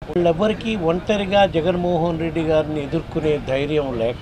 వాళ్ళెవ్వరికీ ఒంటరిగా జగన్మోహన్ రెడ్డి గారిని ఎదుర్కొనే ధైర్యం లేక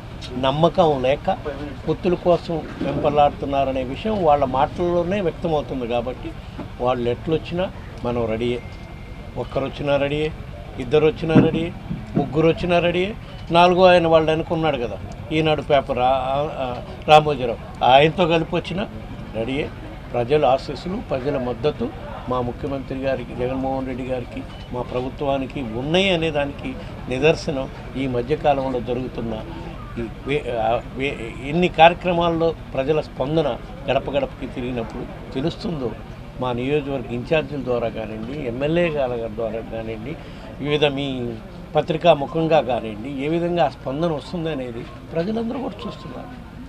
నమ్మకం లేక పొత్తుల కోసం వెంపలాడుతున్నారనే విషయం వాళ్ళ మాటల్లోనే వ్యక్తమవుతుంది కాబట్టి వాళ్ళు ఎట్లొచ్చినా మనం రెడీయే ఒక్కరు వచ్చినా రెడీయే ఇద్దరు వచ్చినా రెడీయే ముగ్గురు వచ్చినా రెడీయే నాలుగో ఆయన వాళ్ళు అనుకున్నాడు కదా ఈనాడు పేపర్ ఆ- ఆ- ఆ రామోజీరావు ఆయనతో కలిపి వచ్చినా రెడీయే ప్రజల ఆశీస్సులు ప్రజల మద్దతు మా ముఖ్యమంత్రి గారికి జగన్మోహన్ రెడ్డి గారికి మా ప్రభుత్వానికి ఉన్నాయి అనే దానికి నిదర్శనం ఈ మధ్యకాలంలో జరుగుతున్న ఈ వే- ఆ వే- ఎన్ని కార్యక్రమాల్లో ప్రజల స్పందన గడప గడపకి తిరిగినప్పుడు తెలుస్తుందో మా నియోజకవర్గ ఇన్ఛార్జీల ద్వారా కానివ్వండి ఎమ్మెల్యే గారి ద్వారా కానివ్వండి వివిధ మీ పత్రికా ముఖంగా కానివ్వండి ఏ విధంగా ఆ స్పందన వస్తుందనేది ప్రజలందరూ కూడా చూస్తున్నారు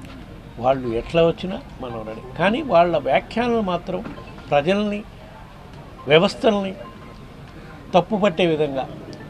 వాళ్ళు ఎట్లా వచ్చినా మనం రెడీ కానీ వాళ్ళ వ్యాఖ్యానాలు మాత్రం ప్రజల్ని వ్యవస్థల్ని తప్పుపట్టే విధంగా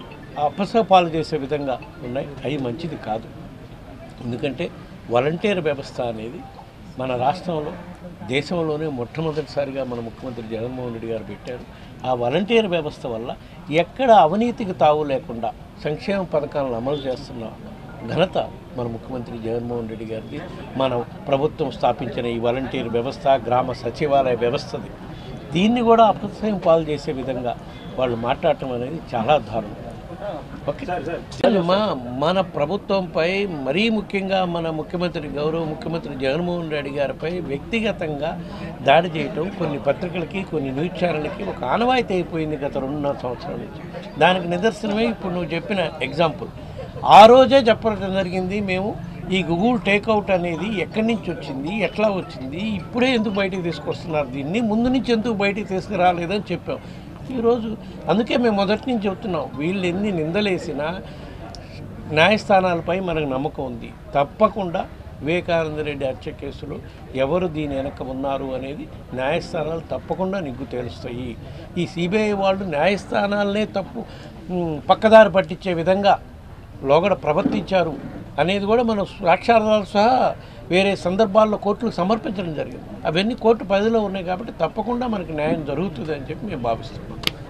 అపసపాలు చేసే విధంగా ఉన్నాయి అవి మంచిది కాదు ఎందుకంటే వాలంటీర్ వ్యవస్థ అనేది మన రాష్ట్రంలో దేశంలోనే మొట్టమొదటిసారిగా మన ముఖ్యమంత్రి జగన్మోహన్ రెడ్డి గారు పెట్టారు ఆ వాలంటీర్ వ్యవస్థ వల్ల ఎక్కడ అవినీతికి తావు లేకుండా సంక్షేమ పథకాలను అమలు చేస్తున్న ఘనత మన ముఖ్యమంత్రి జగన్మోహన్ రెడ్డి గారిది మన ప్రభుత్వం స్థాపించిన ఈ వాలంటీర్ వ్యవస్థ గ్రామ సచివాలయ వ్యవస్థది దీన్ని కూడా అపసయం పాలు చేసే విధంగా వాళ్ళు మాట్లాడటం అనేది చాలా దారుణం ఓకే అసలు మా మన ప్రభుత్వంపై మరీ ముఖ్యంగా మన ముఖ్యమంత్రి గౌరవ ముఖ్యమంత్రి జగన్మోహన్ రెడ్డి గారిపై వ్యక్తిగతంగా దాడి చేయటం కొన్ని పత్రికలకి కొన్ని న్యూస్ ఛానళ్ళకి ఒక ఆనవాయితీ అయిపోయింది గత రెండున్నర సంవత్సరాల నుంచి దానికి నిదర్శనమే ఇప్పుడు నువ్వు చెప్పిన ఎగ్జాంపుల్ ఆ రోజే చెప్పడం జరిగింది మేము ఈ గూగుల్ టేక్అవుట్ అనేది ఎక్కడి నుంచి వచ్చింది ఎట్లా వచ్చింది ఇప్పుడే ఎందుకు బయటికి తీసుకొస్తున్నారు దీన్ని ముందు నుంచి ఎందుకు బయటికి తీసుకురాలేదని చెప్పాం ఈరోజు అందుకే మేము మొదటి నుంచి చెప్తున్నాం వీళ్ళు ఎన్ని నిందలేసినా న్యాయస్థానాలపై మనకు నమ్మకం ఉంది తప్పకుండా వివేకానంద రెడ్డి హత్య కేసులో ఎవరు దీని వెనక ఉన్నారు అనేది న్యాయస్థానాలు తప్పకుండా నిగ్గు తేలుస్తాయి ఈ సిబిఐ వాళ్ళు న్యాయస్థానాలనే తప్పు ఉమ్, పక్కదారి పట్టించే విధంగా లోగడ ప్రవర్తించారు అనేది కూడా మనం సాక్ష్యాధారాలు సహా వేరే సందర్భాల్లో కోర్టులకు సమర్పించడం జరిగింది అవన్నీ కోర్టు పరిధిలో ఉన్నాయి కాబట్టి తప్పకుండా మనకి న్యాయం జరుగుతుంది అని చెప్పి మేము భావిస్తున్నాం